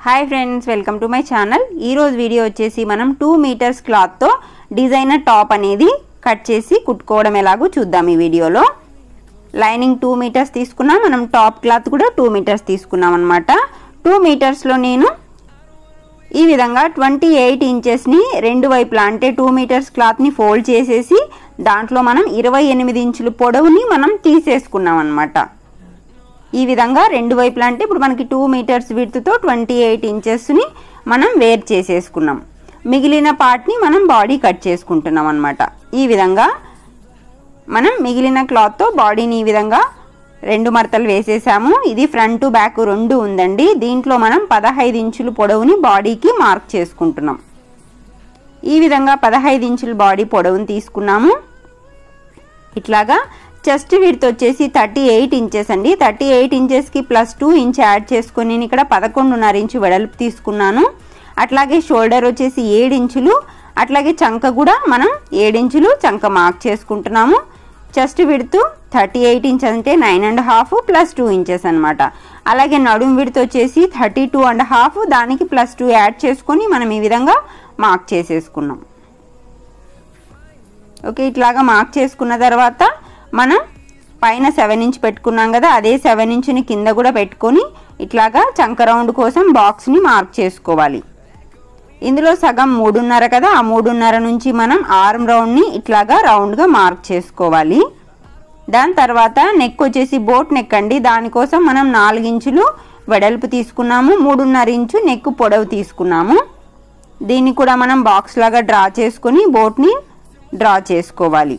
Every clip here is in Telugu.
hi friends welcome to my channel ఈరోజు వీడియో వచ్చేసి మనం టూ మీటర్స్ క్లాత్తో డిజైనర్ టాప్ అనేది కట్ చేసి కుట్టుకోవడం ఎలాగో చూద్దాం ఈ వీడియోలో లైనింగ్ టూ మీటర్స్ తీసుకున్నాం మనం టాప్ క్లాత్ కూడా టూ మీటర్స్ తీసుకున్నాం అనమాట టూ మీటర్స్లో నేను ఈ విధంగా ట్వంటీ ఎయిట్ ఇంచెస్ని రెండు వైపులా అంటే టూ మీటర్స్ క్లాత్ని ఫోల్డ్ చేసేసి దాంట్లో మనం ఇరవై ఎనిమిది ఇంచుల పొడవుని మనం తీసేసుకున్నాం అనమాట ఈ విధంగా రెండు వైపులా అంటే ఇప్పుడు మనకి టూ మీటర్స్ విడ్త్తో ట్వంటీ ఎయిట్ ఇంచెస్ని మనం వేర్ చేసేసుకున్నాం మిగిలిన పార్ట్ని మనం బాడీ కట్ చేసుకుంటున్నాం అనమాట ఈ విధంగా మనం మిగిలిన క్లాత్తో బాడీని ఈ విధంగా రెండు మడతలు వేసేసాము ఇది ఫ్రంట్ బ్యాక్ రెండు ఉందండి దీంట్లో మనం పదహైదు ఇంచుల పొడవుని బాడీకి మార్క్ చేసుకుంటున్నాం ఈ విధంగా పదహైదు ఇంచుల బాడీ పొడవుని తీసుకున్నాము ఇట్లాగా చెస్ట్ విడ్త్ వచ్చేసి థర్టీ ఎయిట్ ఇంచెస్ అండి థర్టీ ఎయిట్ ఇంచెస్కి ప్లస్ టూ ఇంచ్ యాడ్ చేసుకొని నేను ఇక్కడ పదకొండున్నర ఇంచు వెడల్పు తీసుకున్నాను అట్లాగే షోల్డర్ వచ్చేసి ఏడు ఇంచులు అట్లాగే చంక కూడా మనం ఏడించులు చంక మార్క్ చేసుకుంటున్నాము chest width thirty eight inch అంటే nine and half plus two inches అనమాట అలాగే నడుము విడుతు వచ్చేసి థర్టీ టూ అండ్ హాఫ్ దానికి ప్లస్ టూ యాడ్ చేసుకొని మనం ఈ విధంగా మార్క్ చేసేసుకున్నాం ఓకే ఇట్లాగా మార్క్ చేసుకున్న తర్వాత మనం పైన సెవెన్ ఇంచ్ పెట్టుకున్నాం కదా అదే సెవెన్ ఇంచ్ని కింద కూడా పెట్టుకొని ఇట్లాగా చంక రౌండ్ కోసం బాక్స్ని మార్క్ చేసుకోవాలి ఇందులో సగం మూడున్నర కదా ఆ మూడున్నర నుంచి మనం ఆర్మ్ రౌండ్ని ఇట్లాగా రౌండ్గా మార్క్ చేసుకోవాలి దాని తర్వాత నెక్ వచ్చేసి బోట్ నెక్ అండి దానికోసం మనం నాలుగించులు వెడల్పు తీసుకున్నాము మూడున్నర ఇంచు నెక్ పొడవు తీసుకున్నాము దీన్ని కూడా మనం బాక్స్ లాగా డ్రా చేసుకొని బోట్ని డ్రా చేసుకోవాలి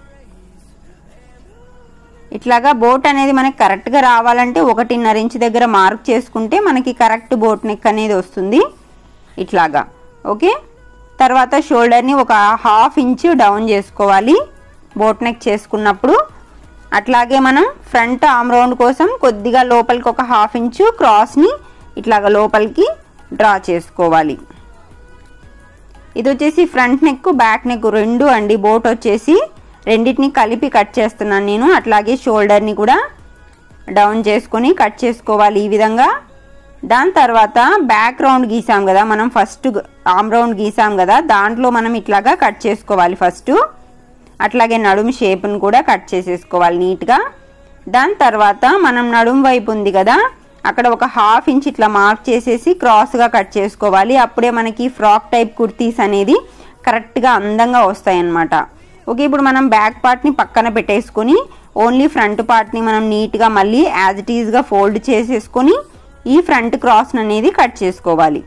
ఇట్లాగా బోట్ అనేది మనకి కరెక్ట్గా రావాలంటే ఒకటిన్నర ఇంచు దగ్గర మార్క్ చేసుకుంటే మనకి కరెక్ట్ బోట్ నెక్ అనేది వస్తుంది ఇట్లాగా ఓకే తర్వాత షోల్డర్ని ఒక హాఫ్ ఇంచు డౌన్ చేసుకోవాలి బోట్ నెక్ చేసుకున్నప్పుడు అట్లాగే మనం ఫ్రంట్ ఆమ్ రౌండ్ కోసం కొద్దిగా లోపలికి ఒక హాఫ్ ఇంచు క్రాస్ని ఇట్లాగా లోపలికి డ్రా చేసుకోవాలి ఇది వచ్చేసి ఫ్రంట్ నెక్ బ్యాక్ నెక్ రెండు అండి బోట్ వచ్చేసి రెండింటిని కలిపి కట్ చేస్తున్నాను నేను అట్లాగే షోల్డర్ని కూడా డౌన్ చేసుకొని కట్ చేసుకోవాలి ఈ విధంగా దాని తర్వాత బ్యాక్ రౌండ్ గీసాం కదా మనం ఫస్ట్ ఆమ్ రౌండ్ గీసాం కదా దాంట్లో మనం ఇట్లాగా కట్ చేసుకోవాలి ఫస్ట్ అట్లాగే నడుము షేప్ను కూడా కట్ చేసేసుకోవాలి నీట్గా దాని తర్వాత మనం నడుము వైపు ఉంది కదా అక్కడ ఒక హాఫ్ ఇంచ్ ఇట్లా మార్క్ చేసేసి క్రాస్గా కట్ చేసుకోవాలి అప్పుడే మనకి ఫ్రాక్ టైప్ కుర్తీస్ అనేది కరెక్ట్గా అందంగా వస్తాయి అన్నమాట ఓకే ఇప్పుడు మనం బ్యాక్ పార్ట్ని పక్కన పెట్టేసుకొని ఓన్లీ ఫ్రంట్ పార్ట్ని మనం నీట్గా మళ్ళీ యాజ్ ఇట్ ఈజ్గా ఫోల్డ్ చేసేసుకొని ఈ ఫ్రంట్ క్రాస్ అనేది కట్ చేసుకోవాలి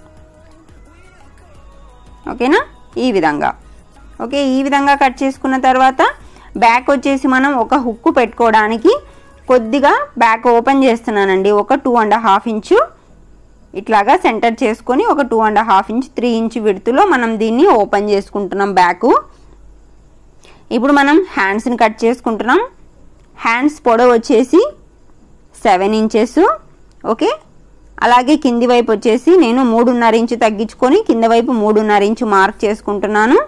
ఓకేనా ఈ విధంగా ఓకే ఈ విధంగా కట్ చేసుకున్న తర్వాత బ్యాక్ వచ్చేసి మనం ఒక హుక్కు పెట్టుకోవడానికి కొద్దిగా బ్యాక్ ఓపెన్ చేస్తున్నానండి ఒక టూ అండ్ హాఫ్ ఇంచు ఇట్లాగా సెంటర్ చేసుకొని ఒక two and half inch three inch విడుతులో మనం దీన్ని ఓపెన్ చేసుకుంటున్నాం బ్యాకు ఇప్పుడు మనం హ్యాండ్స్ని కట్ చేసుకుంటున్నాం హ్యాండ్స్ పొడవు వచ్చేసి సెవెన్ ఇంచెస్ ఓకే అలాగే కింది వైపు వచ్చేసి నేను మూడున్నర ఇంచు తగ్గించుకొని కింద వైపు మూడున్నర ఇంచు మార్క్ చేసుకుంటున్నాను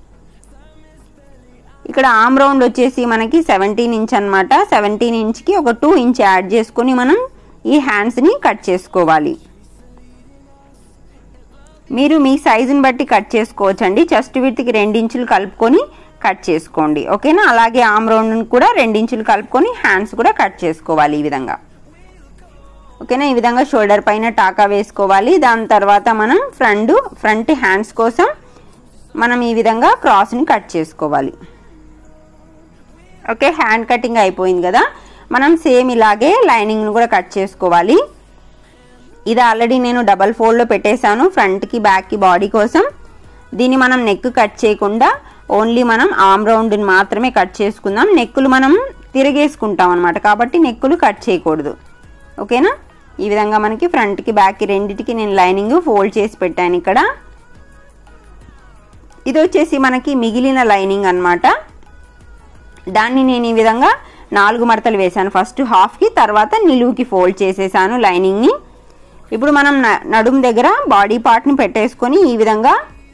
ఇక్కడ ఆమ్ రౌండ్ వచ్చేసి మనకి సెవెంటీన్ ఇంచ్ అనమాట సెవెంటీన్ ఇంచ్కి ఒక టూ ఇంచ్ యాడ్ చేసుకొని మనం ఈ హ్యాండ్స్ని కట్ చేసుకోవాలి మీరు మీ సైజుని బట్టి కట్ చేసుకోవచ్చు అండి చెస్ట్ విడ్త్కి రెండించులు కలుపుకొని కట్ చేసుకోండి ఓకేనా అలాగే ఆమ్ రౌండ్ని కూడా రెండించులు కలుపుకొని హ్యాండ్స్ కూడా కట్ చేసుకోవాలి ఈ విధంగా ఓకేనా ఈ విధంగా షోల్డర్ పైన టాకా వేసుకోవాలి దాని తర్వాత మనం ఫ్రంట్ ఫ్రంట్ హ్యాండ్స్ కోసం మనం ఈ విధంగా క్రాస్ని కట్ చేసుకోవాలి ఓకే హ్యాండ్ కటింగ్ అయిపోయింది కదా మనం సేమ్ ఇలాగే లైనింగ్ను కూడా కట్ చేసుకోవాలి ఇది ఆల్రెడీ నేను డబల్ ఫోల్డ్లో పెట్టేశాను ఫ్రంట్కి బ్యాక్కి బాడీ కోసం దీన్ని మనం నెక్ కట్ చేయకుండా ఓన్లీ మనం ఆమ్ రౌండ్ని మాత్రమే కట్ చేసుకుందాం నెక్కులు మనం తిరిగేసుకుంటాం అనమాట కాబట్టి నెక్కులు కట్ చేయకూడదు ఓకేనా ఈ విధంగా మనకి ఫ్రంట్కి బ్యాక్కి రెండింటికి నేను లైనింగ్ ఫోల్డ్ చేసి పెట్టాను ఇక్కడ ఇది వచ్చేసి మనకి మిగిలిన లైనింగ్ అనమాట దాన్ని నేను ఈ విధంగా నాలుగు మడతలు వేశాను ఫస్ట్ హాఫ్కి తర్వాత నిలువుకి ఫోల్డ్ చేసేసాను లైనింగ్ని ఇప్పుడు మనం నడుము దగ్గర బాడీ పార్ట్ని పెట్టేసుకొని ఈ విధంగా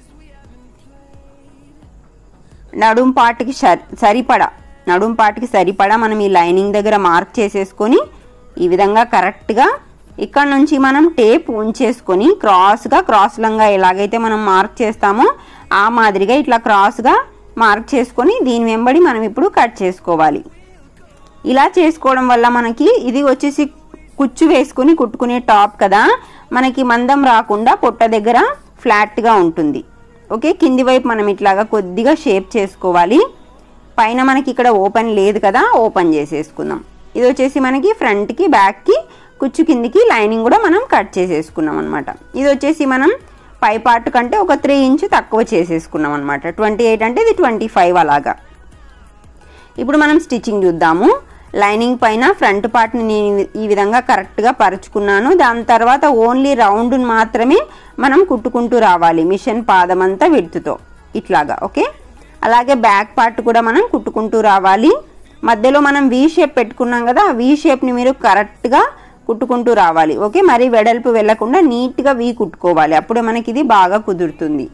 నడుము పార్ట్కి సరిపడా నడుము పార్ట్కి సరిపడా మనం ఈ లైనింగ్ దగ్గర మార్క్ చేసేసుకొని ఈ విధంగా కరెక్ట్గా ఇక్కడ నుంచి మనం టేప్ ఉంచేసుకొని క్రాస్గా క్రాస్ లంగా ఎలాగైతే మనం మార్క్ చేస్తామో ఆ మాదిరిగా ఇట్లా క్రాస్గా మార్క్ చేసుకొని దీని వెంబడి మనం ఇప్పుడు కట్ చేసుకోవాలి ఇలా చేసుకోవడం వల్ల మనకి ఇది వచ్చేసి కుచ్చు వేసుకుని కుట్టుకునే టాప్ కదా మనకి మందం రాకుండా పొట్ట దగ్గర ఫ్లాట్గా ఉంటుంది ఓకే కింది వైపు మనం ఇట్లాగా కొద్దిగా షేప్ చేసుకోవాలి పైన మనకి ఇక్కడ ఓపెన్ లేదు కదా ఓపెన్ చేసేసుకుందాం ఇది వచ్చేసి మనకి ఫ్రంట్కి బ్యాక్కి కుచ్చు కిందికి లైనింగ్ కూడా మనం కట్ చేసేసుకున్నాం అనమాట ఇది వచ్చేసి మనం పై పార్ట్ కంటే ఒక త్రీ ఇంచ్ తక్కువ చేసేసుకున్నాం అనమాట ట్వంటీ ఎయిట్ అంటే ఇది ట్వంటీ ఫైవ్ అలాగా ఇప్పుడు మనం స్టిచ్చింగ్ చూద్దాము లైనింగ్ పైన ఫ్రంట్ పార్ట్ని నేను ఈ విధంగా కరెక్ట్గా పరుచుకున్నాను దాని తర్వాత ఓన్లీ రౌండ్ మాత్రమే మనం కుట్టుకుంటూ రావాలి మిషన్ పాదం అంతా విడుతుతో ఇట్లాగా ఓకే అలాగే బ్యాక్ పార్ట్ కూడా మనం కుట్టుకుంటూ రావాలి మధ్యలో మనం వీ షేప్ పెట్టుకున్నాం కదా ఆ వీ షేప్ని మీరు కరెక్ట్గా కుట్టుకుంటూ రావాలి ఓకే మరి వెడల్పు వెళ్లకుండా నీట్గా వీ కుట్టుకోవాలి అప్పుడే మనకి ఇది బాగా కుదురుతుంది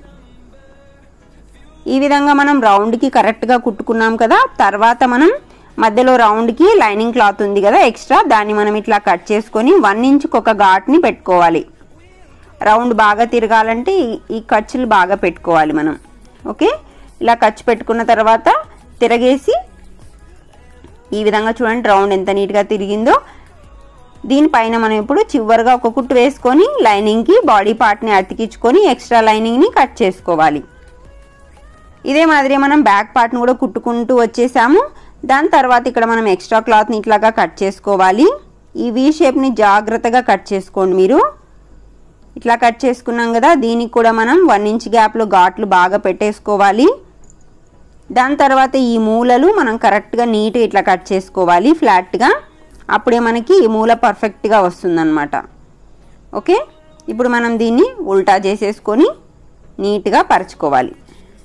ఈ విధంగా మనం రౌండ్కి కరెక్ట్గా కుట్టుకున్నాం కదా తర్వాత మనం మధ్యలో రౌండ్కి లైనింగ్ క్లాత్ ఉంది కదా ఎక్స్ట్రా దాన్ని మనం ఇట్లా కట్ చేసుకొని వన్ ఇంచ్కి ఒక ఘాట్ని పెట్టుకోవాలి రౌండ్ బాగా తిరగాలంటే ఈ- ఈ ఖర్చులు బాగా పెట్టుకోవాలి మనం ఓకే ఇలా ఖర్చు పెట్టుకున్న తర్వాత తిరగేసి ఈ విధంగా చూడండి రౌండ్ ఎంత నీట్గా తిరిగిందో దీనిపైన మనం ఇప్పుడు చివరిగా ఒక కుట్టు వేసుకొని లైనింగ్కి బాడీ పార్ట్ని అతికించుకొని ఎక్స్ట్రా లైనింగ్ని కట్ చేసుకోవాలి ఇదే మాదిరి మనం బ్యాక్ పార్ట్ని కూడా కుట్టుకుంటూ వచ్చేసాము దాని తర్వాత ఇక్కడ మనం ఎక్స్ట్రా క్లాత్ని ఇట్లాగా కట్ చేసుకోవాలి ఈ వీ షేప్ని జాగ్రత్తగా కట్ చేసుకోండి మీరు ఇట్లా కట్ చేసుకున్నాం కదా దీనికి కూడా మనం వన్ ఇంచ్ గ్యాప్లో ఘాట్లు బాగా పెట్టేసుకోవాలి దాని తర్వాత ఈ మూలలు మనం కరెక్ట్గా నీట్గా ఇట్లా కట్ చేసుకోవాలి ఫ్లాట్గా అప్పుడే మనకి ఈ మూల పర్ఫెక్ట్గా వస్తుందన్నమాట ఓకే ఇప్పుడు మనం దీన్ని ఉల్టా చేసేసుకొని నీట్గా పరచుకోవాలి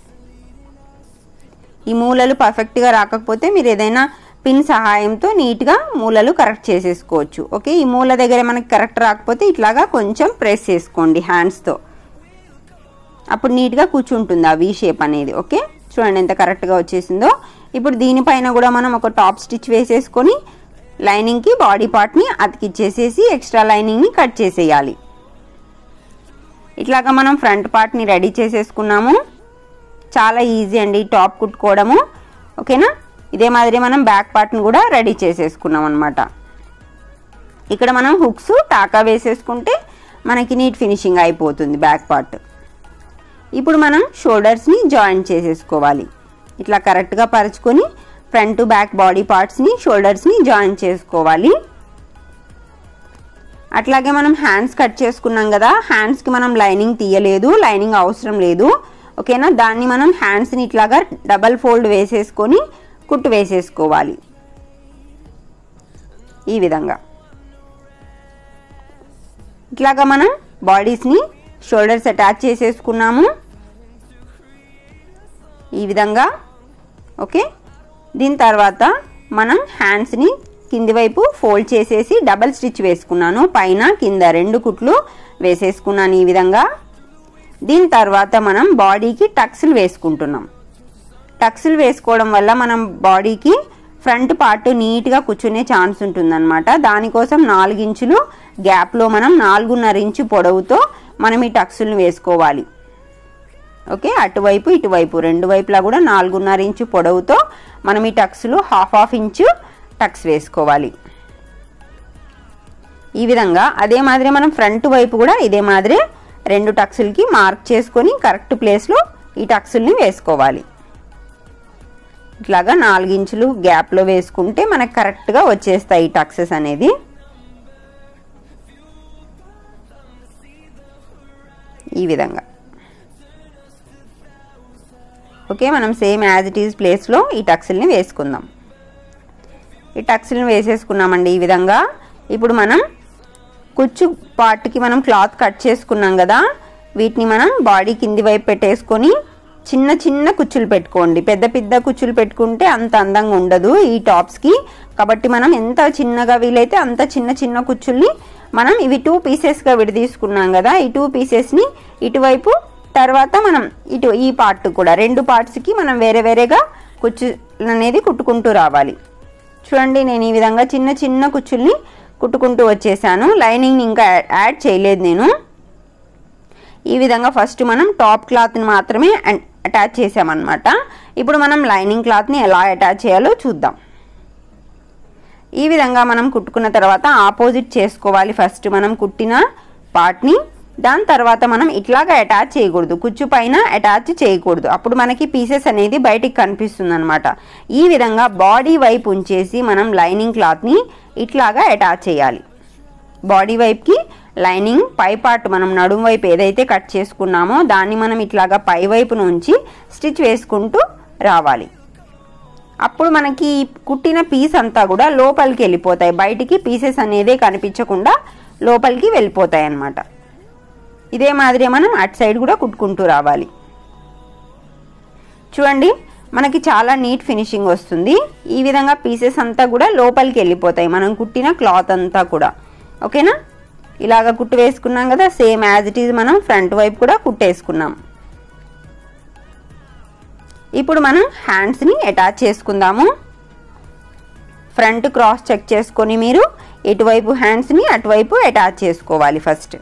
ఈ మూలలు పర్ఫెక్ట్గా రాకపోతే మీరు ఏదైనా పిన్ సహాయంతో నీట్గా మూలలు కరెక్ట్ చేసేసుకోవచ్చు ఓకే ఈ మూల దగ్గర మనకి కరెక్ట్ రాకపోతే ఇట్లాగా కొంచెం ప్రెస్ చేసుకోండి హ్యాండ్స్తో అప్పుడు నీట్గా కూర్చుంటుంది ఆ వీ షేప్ అనేది ఓకే చూడండి ఎంత కరెక్ట్గా వచ్చేసిందో ఇప్పుడు దీనిపైన కూడా మనం ఒక టాప్ స్టిచ్ వేసేసుకొని లైనింగ్కి బాడీ పార్ట్ని అతికిచ్చేసేసి ఎక్స్ట్రా లైనింగ్ని కట్ చేసేయాలి ఇట్లాగా మనం ఫ్రంట్ పార్ట్ని రెడీ చేసేసుకున్నాము చాలా ఈజీ అండి ఈ టాప్ కుట్టుకోవడము ఓకేనా ఇదే మాదిరి మనం బ్యాక్ పార్ట్ని కూడా రెడీ చేసేసుకున్నాం అనమాట ఇక్కడ మనం హుక్స్ టాకా వేసేసుకుంటే మనకి నీట్ ఫినిషింగ్ అయిపోతుంది బ్యాక్ పార్ట్ ఇప్పుడు మనం షోల్డర్స్ని జాయింట్ చేసేసుకోవాలి ఇట్లా కరెక్ట్గా పరుచుకొని ఫ్రంట్ బ్యాక్ బాడీ పార్ట్స్ని షోల్డర్స్ని జాయింట్ చేసుకోవాలి అట్లాగే మనం హ్యాండ్స్ కట్ చేసుకున్నాం కదా హ్యాండ్స్కి మనం లైనింగ్ తీయలేదు లైనింగ్ అవసరం లేదు ఓకేనా దాన్ని మనం హ్యాండ్స్ని ఇట్లాగా డబల్ ఫోల్డ్ వేసేసుకొని కుట్టు వేసేసుకోవాలి ఈ విధంగా ఇట్లాగా మనం బాడీస్ని షోల్డర్స్ అటాచ్ చేసేసుకున్నాము ఈ విధంగా ఓకే దీని తర్వాత మనం హ్యాండ్స్ని కింది వైపు ఫోల్డ్ చేసేసి డబల్ స్టిచ్ వేసుకున్నాను పైన కింద రెండు కుట్లు వేసేసుకున్నాను ఈ విధంగా దీని తర్వాత మనం బాడీకి టక్స్లు వేసుకుంటున్నాం టక్స్లు వేసుకోవడం వల్ల మనం బాడీకి ఫ్రంట్ పార్ట్ నీట్గా కూర్చునే ఛాన్స్ ఉంటుందన్నమాట దానికోసం నాలుగు ఇంచులు గ్యాప్లో మనం నాలుగున్నర ఇంచు పొడవుతో మనం ఈ టక్స్లను వేసుకోవాలి ఓకే అటువైపు ఇటువైపు రెండు వైపులా కూడా నాలుగున్నర ఇంచు పొడవుతో మనం ఈ టక్స్లు హాఫ్ హాఫ్ ఇంచు టక్స్ వేసుకోవాలి ఈ విధంగా అదే మాదిరి మనం ఫ్రంట్ వైపు కూడా ఇదే మాదిరి రెండు టక్సులకి మార్క్ చేసుకొని కరెక్ట్ ప్లేస్లో ఈ టక్సుల్ని వేసుకోవాలి ఇట్లాగా నాలుగు ఇంచులు గ్యాప్లో వేసుకుంటే మనకు కరెక్ట్గా వచ్చేస్తాయి ఈ టక్సెస్ అనేది ఈ విధంగా ఓకే మనం సేమ్ యాజ్ ఇట్ ఈజ్ ప్లేస్లో ఈ టక్స్ల్ని వేసుకుందాం ఈ టక్స్ల్ని వేసేసుకున్నామండి ఈ విధంగా ఇప్పుడు మనం కుచ్చు పార్ట్కి మనం క్లాత్ కట్ చేసుకున్నాం కదా వీటిని మనం బాడీ కింది వైపు పెట్టేసుకొని చిన్న చిన్న కుచ్చులు పెట్టుకోండి పెద్ద పెద్ద కుచ్చులు పెట్టుకుంటే అంత అందంగా ఉండదు ఈ టాప్స్కి కాబట్టి మనం ఎంత చిన్నగా వీలైతే అంత చిన్న చిన్న కుచ్చుల్ని మనం ఇవి టూ పీసెస్గా విడదీసుకున్నాం కదా ఈ టూ పీసెస్ని ఇటువైపు తర్వాత మనం ఇటు ఈ పార్ట్ కూడా రెండు పార్ట్స్కి మనం వేరే వేరేగా కుచ్చు అనేది కుట్టుకుంటూ రావాలి చూడండి నేను ఈ విధంగా చిన్న చిన్న కుచ్చుల్ని కుట్టుకుంటూ వచ్చేసాను లైనింగ్ని ఇంకా యాడ్ చేయలేదు నేను ఈ విధంగా ఫస్ట్ మనం టాప్ క్లాత్ని మాత్రమే అటాచ్ చేసామన్నమాట ఇప్పుడు మనం లైనింగ్ క్లాత్ని ఎలా అటాచ్ చేయాలో చూద్దాం ఈ విధంగా మనం కుట్టుకున్న తర్వాత ఆపోజిట్ చేసుకోవాలి ఫస్ట్ మనం కుట్టిన పార్ట్ని దాని తర్వాత మనం ఇట్లాగా అటాచ్ చేయకూడదు కుచ్చు పైన అటాచ్ చేయకూడదు అప్పుడు మనకి పీసెస్ అనేది బయటికి కనిపిస్తుంది అనమాట ఈ విధంగా బాడీ వైపు ఉంచేసి మనం లైనింగ్ క్లాత్ని ఇట్లాగా అటాచ్ చేయాలి బాడీ వైపుకి లైనింగ్ పై పార్ట్ మనం నడుము వైపు ఏదైతే కట్ చేసుకున్నామో దాన్ని మనం ఇట్లాగా పై వైపు నుంచి స్టిచ్ వేసుకుంటూ రావాలి అప్పుడు మనకి కుట్టిన పీస్ అంతా కూడా లోపలికి వెళ్ళిపోతాయి బయటికి పీసెస్ అనేదే కనిపించకుండా లోపలికి వెళ్ళిపోతాయి అన్నమాట ఇదే మాదిరి మనం అటు సైడ్ కూడా కుట్టుకుంటూ రావాలి చూడండి మనకి చాలా నీట్ ఫినిషింగ్ వస్తుంది ఈ విధంగా పీసెస్ అంతా కూడా లోపలికి వెళ్ళిపోతాయి మనం కుట్టిన క్లాత్ అంతా కూడా ఓకేనా ఇలాగ కుట్టు వేసుకున్నాం కదా సేమ్ యాజ్ ఇట్ ఈజ్ మనం ఫ్రంట్ వైపు కూడా కుట్టేసుకున్నాం ఇప్పుడు మనం హ్యాండ్స్ని అటాచ్ చేసుకుందాము ఫ్రంట్ క్రాస్ చెక్ చేసుకొని మీరు ఇటువైపు హ్యాండ్స్ని అటువైపు అటాచ్ చేసుకోవాలి ఫస్ట్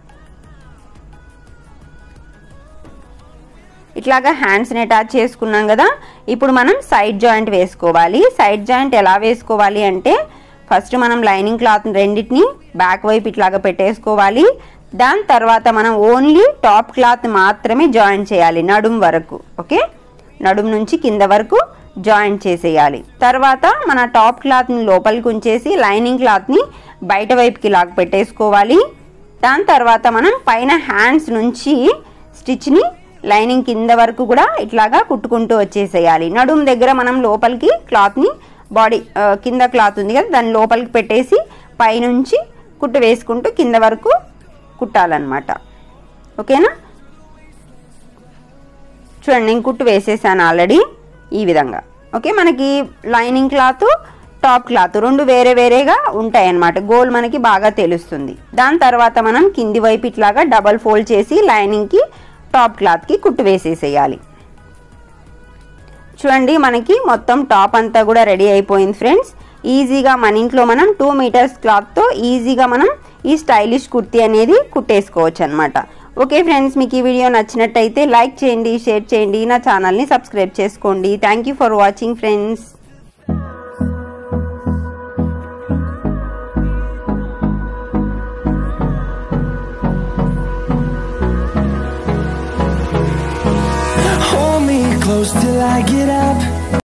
ఇట్లాగా హ్యాండ్స్ని అటాచ్ చేసుకున్నాం కదా ఇప్పుడు మనం సైడ్ జాయింట్ వేసుకోవాలి సైడ్ జాయింట్ ఎలా వేసుకోవాలి అంటే ఫస్ట్ మనం లైనింగ్ క్లాత్ రెండింటిని బ్యాక్ వైపు ఇట్లాగా పెట్టేసుకోవాలి దాని తర్వాత మనం ఓన్లీ టాప్ క్లాత్ మాత్రమే జాయిన్ చేయాలి నడుం వరకు ఓకే నడుం నుంచి కింద వరకు జాయింట్ చేసేయాలి తర్వాత మన టాప్ క్లాత్ని లోపలికి ఉంచేసి లైనింగ్ క్లాత్ని బయట వైపుకి లాగా పెట్టేసుకోవాలి దాని తర్వాత మనం పైన హ్యాండ్స్ నుంచి స్టిచ్ని లైనింగ్ కింద వరకు కూడా ఇట్లాగా కుట్టుకుంటూ వచ్చేసేయాలి నడుము దగ్గర మనం లోపలికి క్లాత్ని బాడీ కింద క్లాత్ ఉంది కదా దాన్ని లోపలికి పెట్టేసి పైనుంచి కుట్టు వేసుకుంటూ కింద వరకు కుట్టాలన్నమాట ఓకేనా చూడండి నేను కుట్టు వేసేసాను ఆల్రెడీ ఈ విధంగా ఓకే మనకి లైనింగ్ క్లాత్ టాప్ క్లాత్ రెండు వేరే వేరేగా ఉంటాయి అన్నమాట గోల్ మనకి బాగా తెలుస్తుంది దాని తర్వాత మనం కింది వైపు ఇట్లాగా డబల్ ఫోల్డ్ చేసి లైనింగ్కి టాప్ క్లాత్కి కుట్టు వేసేసేయాలి చూడండి మనకి మొత్తం టాప్ అంతా కూడా రెడీ అయిపోయింది ఫ్రెండ్స్ ఈజీగా మన ఇంట్లో మనం టూ మీటర్స్ క్లాత్తో ఈజీగా మనం ఈ స్టైలిష్ కుర్తీ అనేది కుట్టేసుకోవచ్చు అనమాట ఓకే ఫ్రెండ్స్ మీకు ఈ వీడియో నచ్చినట్టయితే లైక్ చేయండి షేర్ చేయండి నా ఛానల్ని సబ్స్క్రైబ్ చేసుకోండి thank you for watching friends Hold me close till I get up